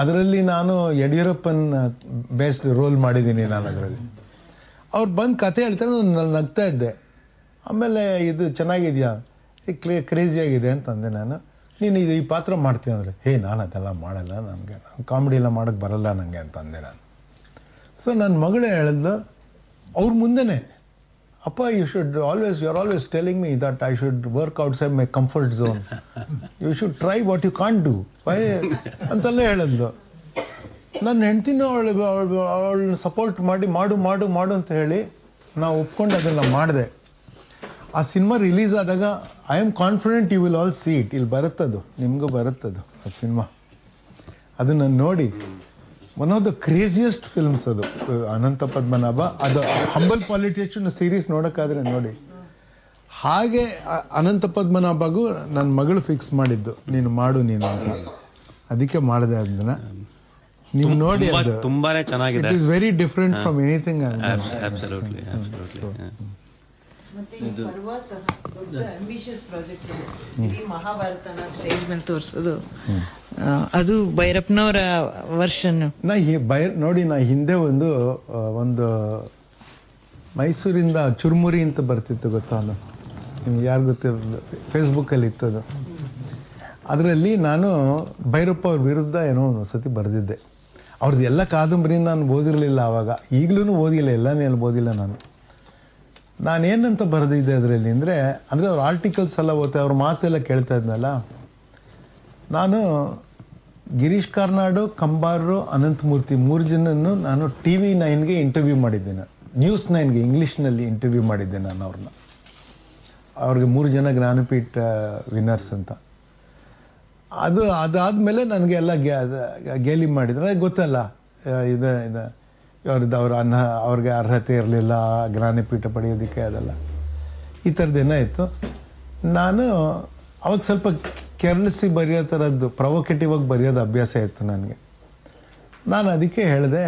ಅದರಲ್ಲಿ ನಾನು ಯಡಿಯೂರಪ್ಪನ್ based roll ಮಾಡಿದ್ದೀನಿ ನಾನು ಅದರಲ್ಲಿ ಅವ್ರು ಬಂದು ಕತೆ ಹೇಳ್ತಾರೆ ನಾನು ನಗ್ತಾ ಇದ್ದೆ ಆಮೇಲೆ ಇದು ಚೆನ್ನಾಗಿದೆಯಾ ಕ್ಲೇ ಕ್ರೇಜಿ ಆಗಿದೆ ಅಂತಂದೆ ನಾನು ನೀನು ಇದು ಈ ಪಾತ್ರ ಮಾಡ್ತೀನಿ ಅಂದರೆ ಹೇ ನಾನು ಅದೆಲ್ಲ ಮಾಡಲ್ಲ ನನಗೆ ಕಾಮಿಡಿ ಎಲ್ಲ ಮಾಡೋಕ್ಕೆ ಬರಲ್ಲ ನನಗೆ ಅಂತಂದೆ ನಾನು ಸೊ ನನ್ನ ಮಗಳೇ ಹೇಳಿದ್ಲು ಅವ್ರ ಮುಂದೆನೆ ಅಪ್ಪ you should always you are always telling me that I should work outside my comfort zone you should try what you can't do why ಅಂತೆಲ್ಲ ಹೇಳಿದ್ಲು ನನ್ನ ಹೆಂಡ್ತಿನೂ ಅವಳು ಅವಳನ್ನ ಸಪೋರ್ಟ್ ಮಾಡಿ ಮಾಡು ಮಾಡು ಮಾಡು ಅಂತ ಹೇಳಿ ನಾವು ಒಪ್ಕೊಂಡು ಅದನ್ನು ಮಾಡಿದೆ ಆ ಸಿನಿಮಾ ರಿಲೀಸ್ ಆದಾಗ I am confident you will all see it ಇಲ್ಲಿ ಬರುತ್ತದು ನಿಮಗೂ ಬರುತ್ತದು ಆ ಸಿನಿಮಾ ಅದನ್ನು ನೋಡಿ one of the craziest films ಅದು ಅನಂತ ಪದ್ಮನಾಭ ಅದು ಹಂಬಲ್ ಪಾಲಿಟಿಷಿಯನ್ ಸೀರೀಸ್ ನೋಡೋಕ್ಕಾದ್ರೆ ನೋಡಿ ಹಾಗೆ ಅ- ಅನಂತ ಪದ್ಮನಾಭಗೂ ನನ್ನ ಮಗಳು ಫಿಕ್ಸ್ ಮಾಡಿದ್ದು ನೀನು ಮಾಡು ನೀನು ಅಂತ ಅದಕ್ಕೆ ಮಾಡಿದೆ ಅದನ್ನ ನೀವು ನೋಡಿ ತುಂಬಾ- ಅದು ತುಂಬಾನೇ ಚೆನ್ನಾಗಿದೆ it is very different from anything absolutely absolutely ಮತ್ತೆ ಈ ಪರ್ವ ಸಹ ದೊಡ್ಡ ಅಂಬಿಷಿಯಸ್ ಪ್ರಾಜೆಕ್ಟ್ ಇದೆ ಇಡೀ ಮಹಾಭಾರತನ ಸ್ಟೇಜ್ ಮೇಲೆ ತೋರಿಸೋದು ಅದು ಭೈರಪ್ಪನವರ ವರ್ಷನ್ ನಾ ಹಿ ಬೈ ನೋಡಿ ನಾ ಹಿಂದೆ ಒಂದು ಆ, ಒಂದು ಮೈಸೂರಿಂದ ಚುರುಮುರಿ ಅಂತ ಬರ್ತಿತ್ತು ಗೊತ್ತಾ ಅದು ನಿಮ್ಗೆ ಯಾರು ಗೊತ್ತಿರಲಿಲ್ಲ ಫೇಸ್ಬುಕ್ಕಲ್ಲಿ ಇತ್ತು ಅದು ಅದರಲ್ಲಿ ನಾನು ಭೈರಪ್ಪ ಅವ್ರ ವಿರುದ್ಧ ಏನೋ ಒಂದು ಸತಿ ಬರೆದಿದ್ದೆ ಅವ್ರದ್ದು ಎಲ್ಲ ಕಾದಂಬರಿ ನಾನು ಓದಿರಲಿಲ್ಲ ಆವಾಗ ಈಗಲೂ ಓದಿಲ್ಲ ಎಲ್ಲನೇ ಎಲ್ಲ ಓದಿಲ್ಲ ನಾನು ನಾನೇನಂತ ಬರೆದಿದ್ದೆ ಅದರಲ್ಲಿ ಅಂದರೆ ಅಂದರೆ ಅವ್ರ ಆರ್ಟಿಕಲ್ಸ್ ಎಲ್ಲ ಓದ್ತಾ ಅವ್ರ ಮಾತೆಲ್ಲ ಕೇಳ್ತಾ ಇದ್ನಲ್ಲ ನಾನು ಗಿರೀಶ್ ಕಾರ್ನಾಡು ಕಂಬಾರರು ಅನಂತಮೂರ್ತಿ ಮೂರು ಜನನ್ನು ನಾನು ಟಿ ವಿ ನೈನ್ಗೆ ಇಂಟರ್ವ್ಯೂ ಮಾಡಿದ್ದೆ ನಾನು ನ್ಯೂಸ್ ನೈನ್ಗೆ ಇಂಗ್ಲೀಷ್ನಲ್ಲಿ ಇಂಟರ್ವ್ಯೂ ಮಾಡಿದ್ದೆ ನಾನು ಅವ್ರನ್ನ ಅವ್ರಿಗೆ ಮೂರು ಜನ ಜ್ಞಾನಪೀಠ ವಿನ್ನರ್ಸ್ ಅಂತ ಅದು ಅದಾದಮೇಲೆ ನನಗೆ ಎಲ್ಲ ಗೆ- ಅದ- ಗೇಲಿ ಮಾಡಿದ್ರು ನನಗೆ ಗೊತ್ತಲ್ಲ ಆ, ಇದು ಇದು ಅವ್ರದ್ದು ಅವ್ರ ಅನ್ನ ಅವ್ರಿಗೆ ಅರ್ಹತೆ ಇರಲಿಲ್ಲ ಜ್ಞಾನಪೀಠ ಪಡೆಯೋದಕ್ಕೆ ಅದೆಲ್ಲ ಈ ಥರದ್ದು ಏನಾಯಿತು ನಾನು ಅವಾಗ ಸ್ವಲ್ಪ ಕೆರ್ಲಿಸಿ ಬರೆಯೋ ಥರದ್ದು ಪ್ರೊವೊಕೇಟಿವ್ ಆಗಿ ಬರೆಯೋದು ಅಭ್ಯಾಸ ಇತ್ತು ನನಗೆ ನಾನು ಅದಕ್ಕೆ ಹೇಳಿದೆ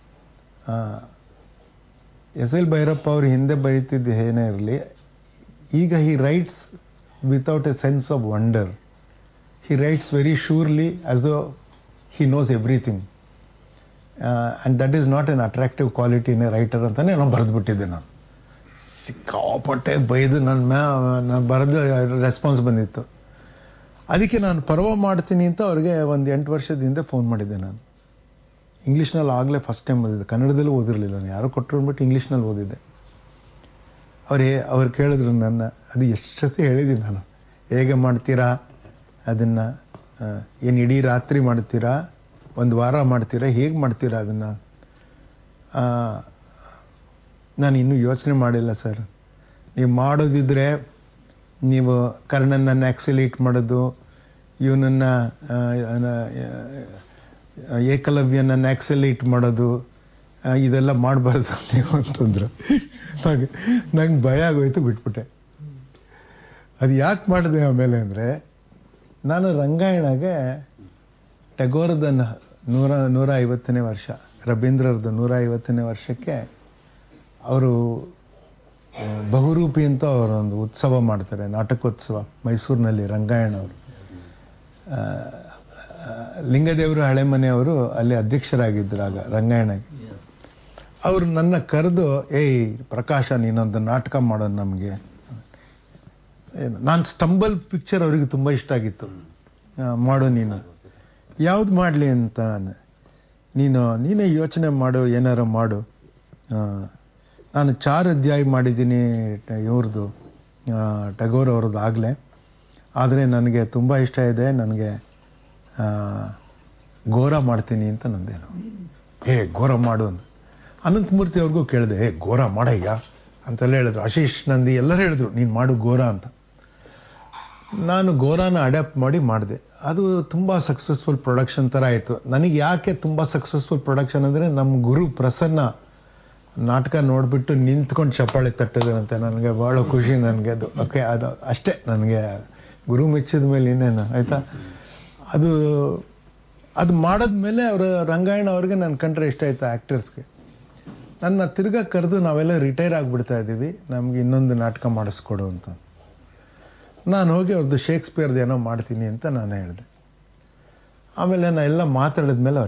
ಎಸ್ ಎಲ್ ಭೈರಪ್ಪ ಅವರು ಹಿಂದೆ ಬರೀತಿದ್ದು ಏನೇ ಇರಲಿ ಈಗ he writes without a sense of wonder he writes very surely as oh he knows everything and that is not an attractive quality in a writer ಅಂತಲೇ ನಾನು ಬರೆದ್ಬಿಟ್ಟಿದ್ದೆ ನಾನು ಸಿಕ್ಕಾಪಟ್ಟೆ ಬೈದು ನನ್ನ ಮ್ಯಾ ನಾನು ಬರೆದು ರೆಸ್ಪಾನ್ಸ್ ಬಂದಿತ್ತು ಅದಕ್ಕೆ ನಾನು ಪರ್ವ ಮಾಡ್ತೀನಿ ಅಂತ ಅವ್ರಿಗೆ ಒಂದು ಎಂಟು ವರ್ಷದ ಹಿಂದೆ ಫೋನ್ ಮಾಡಿದ್ದೆ ನಾನು ಇಂಗ್ಲೀಷ್ನಲ್ಲಿ ಆಗಲೇ ಫಸ್ಟ್ ಟೈಮ್ ಓದಿದ್ದೆ ಕನ್ನಡದಲ್ಲೂ ಓದಿರಲಿಲ್ಲ ನಾನು ಯಾರೋ ಕೊಟ್ಟರು ಅಂದ್ಬಿಟ್ಟು ಇಂಗ್ಲೀಷ್ನಲ್ಲಿ ಓದಿದ್ದೆ ಅವ್ರು ಹೇ ಅವ್ರು ಕೇಳಿದ್ರು ನನ್ನ ಅದು ಎಷ್ಟು ಸತಿ ಹೇಳಿದ್ದೀನಿ ನಾನು ಹೇಗೆ ಮಾಡ್ತೀರಾ ಅದನ್ನು ಏನು ಇಡೀ ರಾತ್ರಿ ಮಾಡ್ತೀರಾ ಒಂದು ವಾರ ಮಾಡ್ತೀರಾ ಹೇಗೆ ಮಾಡ್ತೀರಾ ಅದನ್ನು ನಾನು ಇನ್ನೂ ಯೋಚನೆ ಮಾಡಿಲ್ಲ ಸರ್ ನೀವು ಮಾಡೋದಿದ್ರೆ ನೀವು ಕರ್ಣನನ್ನು ಆಕ್ಸಿಲೇಟ್ ಮಾಡೋದು ಇವನನ್ನು ಏಕಲವ್ಯನನ್ನು ಆಕ್ಸಲೇಟ್ ಮಾಡೋದು ಆ, ಇದೆಲ್ಲ ಮಾಡಬಾರ್ದು ನೀವು ಅಂತಂದ್ರು ನಂಗೆ ನಂಗೆ ಭಯ ಆಗೋಯ್ತು ಬಿಟ್ಬಿಟ್ಟೆ ಅದು ಯಾಕೆ ಮಾಡಿದೆ ಆಮೇಲೆ ಅಂದರೆ ನಾನು ರಂಗಾಯಣಗೆ ಟಗೋರದ ನ- ನೂರ ನೂರ ಐವತ್ತನೇ ವರ್ಷ ರವೀಂದ್ರರದ್ದು ನೂರ ಐವತ್ತನೇ ವರ್ಷಕ್ಕೆ ಅವರು ಆ, ಬಹುರೂಪಿ ಅಂತ ಅವರೊಂದು ಉತ್ಸವ ಮಾಡ್ತಾರೆ ನಾಟಕೋತ್ಸವ ಮೈಸೂರಿನಲ್ಲಿ ರಂಗಾಯಣ ಅವರು ಆ, ಆ, ಲಿಂಗದೇವರು ಹಳೆಮನೆಯವರು ಅಲ್ಲಿ ಅಧ್ಯಕ್ಷರಾಗಿದ್ದರು ಆಗ ರಂಗಾಯಣಗೆ ಅವರು ನನ್ನ ಕರೆದು ಏಯ್ ಪ್ರಕಾಶ ನೀನೊಂದು ನಾಟಕ ಮಾಡೋದು ನಮಗೆ ನಾನು ಸ್ಟಂಬಲ್ ಪಿಕ್ಚರ್ ಅವರಿಗೆ ತುಂಬ ಇಷ್ಟ ಆಗಿತ್ತು ಆ, ಮಾಡು ನೀನು ಯಾವ್ದು ಮಾಡಲಿ ಅಂತ ಅಂದೆ. ನೀನು ನೀನೇ ಯೋಚನೆ ಮಾಡು ಏನಾರು ಮಾಡು ಆ, ನಾನು ಚಾರ್ ಅಧ್ಯಾಯ ಮಾಡಿದ್ದೀನಿ ಟ- ಇವ್ರದ್ದು ಆ, ಟಗೋರ್ ಅವ್ರದ್ದು ಆಗಲೇ ಆದರೆ ನನಗೆ ತುಂಬ ಇಷ್ಟ ಇದೆ ನನಗೆ ಆ, ಘೋರ ಮಾಡ್ತೀನಿ ಅಂತ ನಂದೇನು ಹೇ ಘೋರ ಮಾಡು ಅಂತ ಅನಂತಮೂರ್ತಿ ಅವ್ರಿಗೂ ಕೇಳಿದೆ ಹೇ ಘೋರ ಮಾಡಯ್ಯ ಅಂತೆಲ್ಲ ಹೇಳಿದ್ರು ಆಶೀಶ್ ನಂದಿ ಎಲ್ಲರೂ ಹೇಳಿದ್ರು ನೀನು ಮಾಡು ಘೋರ ಅಂತ ನಾನು ಗೋರಾನ ಅಡ್ಯಾಪ್ಟ್ ಮಾಡಿ ಮಾಡಿದೆ ಅದು ತುಂಬ ಸಕ್ಸಸ್ಫುಲ್ ಪ್ರೊಡಕ್ಷನ್ ಥರ ಆಯಿತು ನನಗೆ ಯಾಕೆ ತುಂಬ ಸಕ್ಸಸ್ಫುಲ್ ಪ್ರೊಡಕ್ಷನ್ ಅಂದರೆ ನಮ್ಮ ಗುರು ಪ್ರಸನ್ನ ನಾಟಕ ನೋಡಿಬಿಟ್ಟು ನಿಂತ್ಕೊಂಡು ಚಪ್ಪಾಳೆ ತಟ್ಟಿದ್ರಂತೆ ನನಗೆ ಭಾಳ ಖುಷಿ ನನಗೆ ಅದು ಓಕೆ ಅದು ಅಷ್ಟೇ ನನಗೆ ಗುರು ಮೆಚ್ಚಿದ ಮೇಲೆ ಇನ್ನೇನು ಆಯಿತಾ ಅದು ಅದು ಮಾಡಿದ್ಮೇಲೆ ಅವರು ರಂಗಾಯಣ ಅವ್ರಿಗೆ ನನ್ನ ಕಂಡ್ರೆ ಇಷ್ಟ ಆಯಿತು ಆ್ಯಕ್ಟರ್ಸ್ಗೆ ನನ್ನ ತಿರ್ಗಾ ಕರೆದು ನಾವೆಲ್ಲ ರಿಟೈರ್ ಆಗಿಬಿಡ್ತಾ ಇದ್ದೀವಿ ನಮ್ಗೆ ಇನ್ನೊಂದು ನಾಟಕ ಮಾಡಿಸ್ಕೊಡು ಅಂತ ನಾನು ಹೋಗಿ ಅವ್ರದ್ದು ಶೇಕ್ಸ್ಪಿಯರ್ದು ಏನೋ ಮಾಡ್ತೀನಿ ಅಂತ ನಾನು ಹೇಳಿದೆ ಆಮೇಲೆ ನಾನು ಎಲ್ಲ ಮಾತಾಡಿದ್ಮೇಲೆ ಅವ್ರು